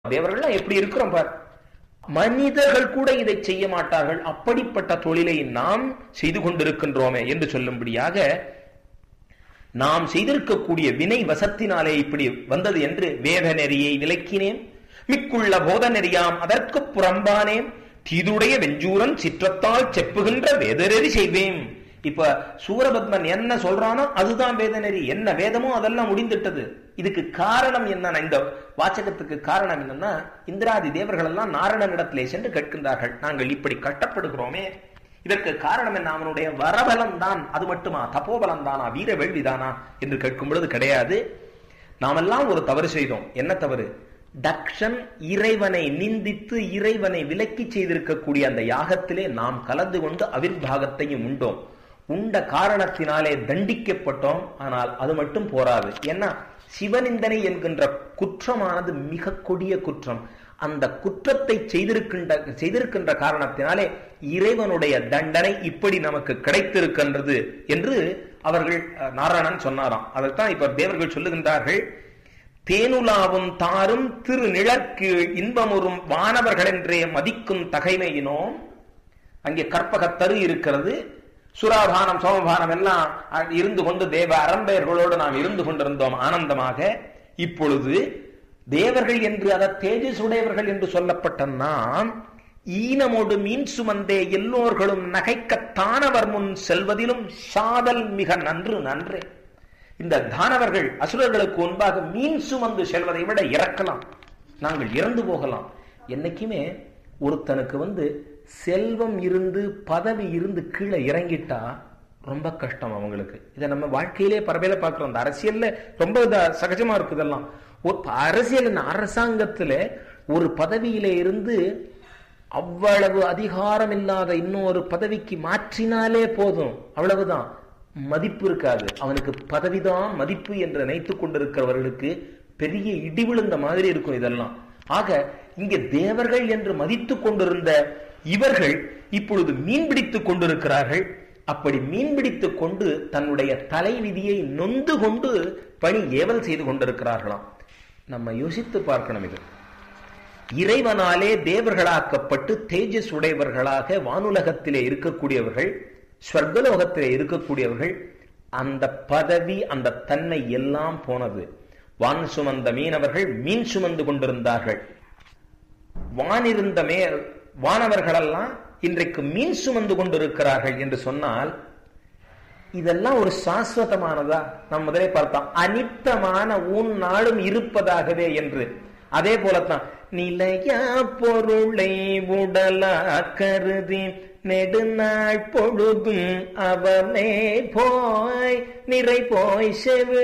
தேவர்கள்லாம் எப்படி இருக்கிறோம் பார் மனிதர்கள் கூட இதை செய்ய மாட்டார்கள் அப்படிப்பட்ட தொழிலை நாம் செய்து கொண்டிருக்கின்றோமே என்று சொல்லும்படியாக நாம் செய்திருக்கக்கூடிய வினை வசத்தினாலே இப்படி வந்தது என்று வேத நெறியை விளக்கினேன் மிக்குள்ள போத நெறியாம் அதற்கு புறம்பானேன் தீதுடைய வெஞ்சூரன் சிற்றத்தால் செப்புகின்ற வேதநெறி செய்வேன் இப்ப சூரபத்மன் என்ன சொல்றானோ அதுதான் வேதநெறி என்ன வேதமோ அதெல்லாம் முடிந்துட்டது இதுக்கு காரணம் என்ன இந்த வாச்சகத்துக்கு காரணம் என்னன்னா இந்திராதி தேவர்கள் எல்லாம் நாரணனிடத்திலே சென்று கேட்கின்றார்கள் நாங்கள் இப்படி கட்டப்படுகிறோமே இதற்கு காரணம் என்ன அவனுடைய வரபலம் தான் அது மட்டுமா தப்போபலம் தானா வீர வேள்விதானா என்று கேட்கும் பொழுது கிடையாது நாமெல்லாம் ஒரு தவறு செய்தோம் என்ன தவறு தக்ஷன் இறைவனை நிந்தித்து இறைவனை விலக்கி செய்திருக்கக்கூடிய அந்த யாகத்திலே நாம் கலந்து கொண்டு அவிர்வாகத்தையும் உண்டோம் உண்ட காரணத்தினாலே தண்டிக்கப்பட்டோம் ஆனால் அது மட்டும் போராது ஏன்னா சிவனிந்தனை என்கின்ற குற்றமானது மிக கொடிய குற்றம் அந்த குற்றத்தை செய்திருக்கின்ற செய்திருக்கின்ற காரணத்தினாலே இறைவனுடைய தண்டனை இப்படி நமக்கு கிடைத்திருக்கின்றது என்று அவர்கள் நாராயணன் சொன்னாராம் அதைத்தான் இப்ப தேவர்கள் சொல்லுகின்றார்கள் தேனுலாவும் தாரும் திரு நிழற்கு இன்பமுறும் வானவர்கள் என்றே மதிக்கும் தகைமையினோம் அங்கே கற்பகத்தரு இருக்கிறது சுராபானம் சோமபானம் எல்லாம் இருந்து கொண்டு தேவ அரம்பெயர்களோடு நாம் இருந்து கொண்டிருந்தோம் ஆனந்தமாக இப்பொழுது தேவர்கள் என்று அத தேஜஸ் உடையவர்கள் என்று சொல்லப்பட்ட நாம் ஈனமோடு மீன் சுமந்தே எல்லோர்களும் நகைக்கத்தானவர் முன் செல்வதிலும் சாதல் மிக நன்று நன்றே இந்த தானவர்கள் அசுரர்களுக்கு முன்பாக மீன் சுமந்து செல்வதை விட இறக்கலாம் நாங்கள் இறந்து போகலாம் என்னைக்குமே ஒருத்தனுக்கு வந்து செல்வம் இருந்து பதவி இருந்து கீழே இறங்கிட்டா ரொம்ப கஷ்டம் அவங்களுக்கு இதை நம்ம வாழ்க்கையிலே பரவையில பார்க்கிறோம் இந்த அரசியல்ல ரொம்ப சகஜமா இருக்கு இதெல்லாம் ஒரு அரசியல் அரசாங்கத்துல ஒரு பதவியில இருந்து அவ்வளவு அதிகாரம் இல்லாத இன்னொரு பதவிக்கு மாற்றினாலே போதும் அவ்வளவுதான் மதிப்பு இருக்காது அவனுக்கு பதவிதான் மதிப்பு என்று நினைத்துக் கொண்டிருக்கிறவர்களுக்கு பெரிய இடி விழுந்த மாதிரி இருக்கும் இதெல்லாம் ஆக இங்கே தேவர்கள் என்று மதித்துக் கொண்டிருந்த இவர்கள் இப்பொழுது மீன் பிடித்துக் கொண்டிருக்கிறார்கள் அப்படி மீன் பிடித்துக் கொண்டு தன்னுடைய தலை விதியை நொந்து கொண்டு பணி ஏவல் செய்து கொண்டிருக்கிறார்களாம் நம்ம யோசித்து பார்க்கணும் இது இறைவனாலே தேவர்களாக்கப்பட்டு தேஜஸ் உடையவர்களாக வானுலகத்திலே இருக்கக்கூடியவர்கள் ஸ்வர்கலோகத்திலே இருக்கக்கூடியவர்கள் அந்த பதவி அந்த தன்மை எல்லாம் போனது வான் சுமந்த மீனவர்கள் மீன் சுமந்து கொண்டிருந்தார்கள் வானிருந்த மே வானவர்களெல்லாம் இன்றைக்கு மீன் சுமந்து கொண்டிருக்கிறார்கள் என்று சொன்னால் இதெல்லாம் ஒரு சாஸ்வதமானதா நாம் முதலே பார்த்தோம் அனித்தமான உன் நாளும் இருப்பதாகவே என்று அதே போலத்தான் நிலைய பொருளை உடலா கருதி நெடுநாள் பொழுதும் அவனே போய் நிறை போய் செவி